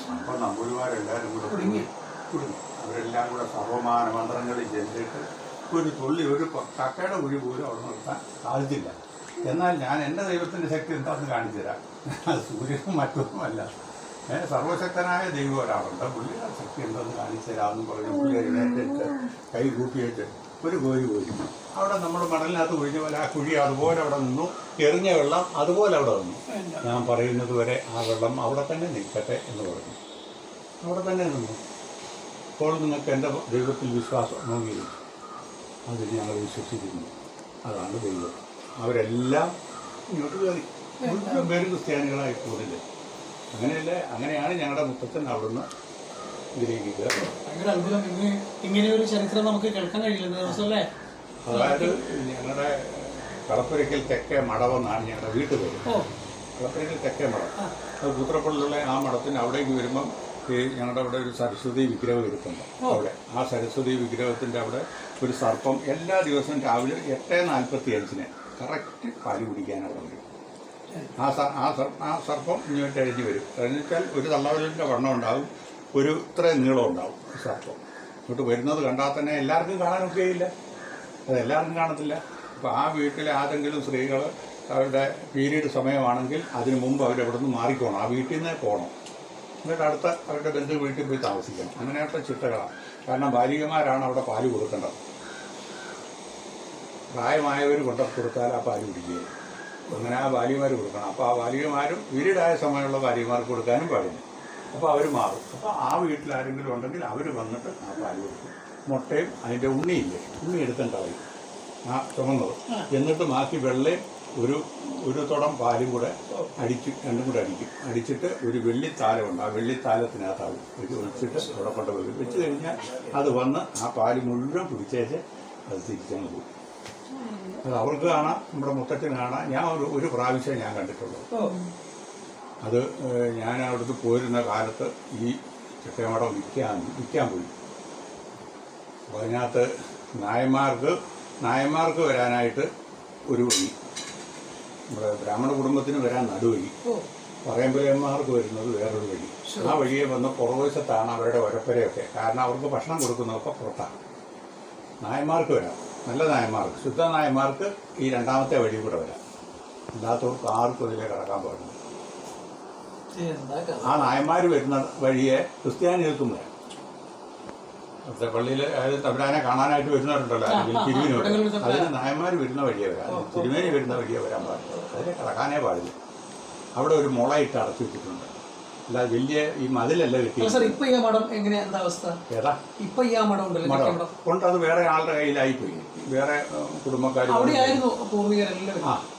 അപ്പോൾ നമ്പൂരിമാരെല്ലാവരും കൂടെ കുടുങ്ങി കുടുങ്ങി അവരെല്ലാം കൂടെ സർവമാന മന്ത്രങ്ങളിൽ ചെന്നിട്ട് ഒരു തുള്ളി ഒരു പ- കക്കയുടെ കുഴി പോലും അവിടെ നിർത്താൻ സാധിച്ചില്ല എന്നാൽ ഞാൻ എൻ്റെ ദൈവത്തിൻ്റെ ശക്തി എന്താണെന്ന് കാണിച്ചു തരാം അത് സൂര്യനും മറ്റൊന്നുമല്ല ഏഹ് സർവശക്തനായ ദൈവം ഒരാളുണ്ട് പുള്ളി ആ ശക്തി എന്തെന്ന് കാണിച്ചു തരാമെന്ന് പറഞ്ഞ് പുള്ളി എഴുന്നേറ്റിട്ട് കൈ കൂപ്പിയിട്ട് ഒരു കോരി കോരി അവിടെ നമ്മൾ മണലിനകത്ത് ഒഴിഞ്ഞ പോലെ ആ കുഴി അതുപോലെ അവിടെ നിന്നു എറിഞ്ഞ വെള്ളം അതുപോലെ അവിടെ നിന്നു ഞാൻ പറയുന്നത് വരെ ആ വെള്ളം അവിടെ തന്നെ നിൽക്കട്ടെ എന്ന് പറഞ്ഞു അവിടെ തന്നെ നിന്നു അപ്പോൾ നിങ്ങൾക്ക് എൻ്റെ ദൈവത്തിൽ വിശ്വാസം നോക്കിയിരുന്നു അതിൽ ഞങ്ങൾ വിശ്വസിക്കുന്നു അതാണ് ദൈവം അവരെല്ലാം ഇങ്ങോട്ട് കയറി മുഴുവൻ പേര് ക്രിസ്ത്യാനികളായി പോകുന്നില്ലേ അങ്ങനെയല്ലേ അങ്ങനെയാണ് ഞങ്ങളുടെ മുത്തച്ഛൻ അവിടുന്ന് ഇതിലേക്ക് കയറുന്നത് ഭയങ്കര അത്ഭുതം ഇങ്ങനെ ഇങ്ങനെ ഒരു ചരിത്രം നമുക്ക് കേൾക്കാൻ കഴിയില്ല ദിവസം അല്ലേ അതായത് ഞങ്ങളുടെ കളപ്പുരയ്ക്കൽ തെക്കേ മടവെന്നാണ് ഞങ്ങളുടെ വീട്ടുപേര് ഓ കളപ്പുരയ്ക്കൽ തെക്കേ മഠം അത് കൂത്രപ്പള്ളിലുള്ള ആ മഠത്തിന് അവിടേക്ക് വരുമ്പം ഈ ഞങ്ങളുടെ അവിടെ ഒരു സരസ്വതി വിഗ്രഹം ഇരിപ്പുണ്ട് അവിടെ ആ സരസ്വതി വിഗ്രഹത്തിൻ്റെ അവിടെ ഒരു സർപ്പം എല്ലാ ദിവസവും രാവിലെ എട്ട് നാൽപ്പത്തി അഞ്ചിന് കറക്റ്റ് പാല് കുടിക്കാൻ അവിടെ വരും ആ സ- ആ സർ- ആ സർപ്പം ഇങ്ങോട്ട് എഴുതി വരും എന്ന് വെച്ചാൽ ഒരു തള്ളവലിൻ്റെ വണ്ണം ഉണ്ടാവും ഒരു ഇത്രയും നീളം ഉണ്ടാവും ഈ സർപ്പം ഇങ്ങോട്ട് വരുന്നത് കണ്ടാൽ തന്നെ എല്ലാവർക്കും കാണാനൊക്കെയില്ല അത് എല്ലാവർക്കും കാണത്തില്ല അപ്പോൾ ആ വീട്ടിലെ ആരെങ്കിലും സ്ത്രീകൾ അവരുടെ പീരീഡ് സമയമാണെങ്കിൽ അതിന് മുമ്പ് അവരവിടെ നിന്ന് മാറിക്കോണം ആ വീട്ടിൽ നിന്ന് പോകണം എന്നിട്ട് അടുത്ത അവരുടെ ബന്ധു വീട്ടിൽ പോയി താമസിക്കണം അങ്ങനെയുള്ള ചിട്ടകളാണ് കാരണം ബാലികമാരാണ് അവിടെ പാല് കൊടുക്കേണ്ടത് പ്രായമായവർ കൊണ്ട കൊടുത്താൽ ആ പാല് കുടിക്കുകയില്ല അങ്ങനെ ആ ബാലികമാർ കൊടുക്കണം അപ്പോൾ ആ ബാലികമാരും പീരീഡായ സമയമുള്ള ബാലികമാർക്ക് കൊടുക്കാനും പാടില്ല അപ്പോൾ അവർ മാറും അപ്പോൾ ആ വീട്ടിൽ ആരെങ്കിലും ഉണ്ടെങ്കിൽ അവർ വന്നിട്ട് ആ പാല് കൊടുക്കും മുട്ടയും അതിൻ്റെ ഉണ്ണിയില്ലേ ഉണ്ണി എടുത്തും കളയും ആ ചുമന്നത് എന്നിട്ട് ബാക്കി വെള്ളയും ഒരു ഒരു തുടം പാലും കൂടെ അടിക്കും രണ്ടും കൂടെ അടിക്കും അടിച്ചിട്ട് ഒരു വെള്ളിത്താലമുണ്ട് ആ വെള്ളിത്താലത്തിനകത്താവും ഇത് ഒഴിച്ചിട്ട് അവിടെ കൊണ്ട് വെക്കും വെച്ച് കഴിഞ്ഞാൽ അത് വന്ന് ആ പാല് മുഴുവൻ കുടിച്ചേച്ച് അത് തിരിച്ചങ്ങ് പോകും അത് അവർക്ക് കാണാം നമ്മുടെ മുത്തച്ഛന് കാണാം ഞാൻ ഒരു ഒരു പ്രാവശ്യം ഞാൻ കണ്ടിട്ടുള്ളൂ ഓ അത് ഏഹ്, ഞാൻ അവിടുത്തെ പോരുന്ന കാലത്ത് ഈ ചക്കമടം വിൽക്കാൻ വിൽക്കാൻ പോയി അപ്പോൾ അതിനകത്ത് നായന്മാർക്ക് നായന്മാർക്ക് വരാനായിട്ട് ഒരു വഴി നമ്മുടെ ബ്രാഹ്മണ കുടുംബത്തിന് വരാൻ നടുവഴി ഓ പറയമ്പലന്മാർക്ക് വരുന്നത് വേറൊരു വഴി ആ വഴിയെ വന്ന് പുറകുവശത്താണ് അവരുടെ ഒരപ്പരയൊക്കെ കാരണം അവർക്ക് ഭക്ഷണം കൊടുക്കുന്നതൊക്കെ പുറത്താണ് നായന്മാർക്ക് വരാം നല്ല നായന്മാർക്ക് ശുദ്ധ നായന്മാർക്ക് ഈ രണ്ടാമത്തെ വഴി കൂടെ വരാം അല്ലാത്തവർക്ക് ആർക്കും ഇതിലേ കടക്കാൻ പാടില്ല എന്താ കഥ ആ നായന്മാർ വരുന്ന വഴിയെ ക്രിസ്ത്യാനികൾക്കും വരാം അവിടുത്തെ പള്ളിയിൽ അതായത് തമ്പുരാനെ കാണാനായിട്ട് വരുന്നവരുണ്ടല്ലോ അല്ലെങ്കിൽ തിരുവിന് വരാം ഇവിടങ്ങളിൽ തമ്പുരാൻ. അതിന് നായന്മാർ വരുന്ന വഴിയെ വരാം തിരുവേനി വരുന്ന വഴിയെ വരാൻ പാടില്ല അതിനെ കടക്കാനേ പാടില്ല അവിടെ ഒരു മുളയിട്ട് അടച്ചു വെച്ചിട്ടുണ്ട് അല്ലാതെ വലിയ ഈ മതിലല്ല കിട്ടി അല്ല സാർ ഇപ്പൊ ഈ ആ മഠം എങ്ങനെയാ എന്താ അവസ്ഥ ഏതാ ഇപ്പൊ ഈ ആ മഠം ഉണ്ടല്ലോ മഠം ചക്കമഠം കൊണ്ട് അത് വേറെ ആളുടെ കയ്യിലായിപ്പോയി വേറെ കുടുംബക്കാർ അവിടെയായിരുന്നു പൂർവികരെല്ലാവരും ആ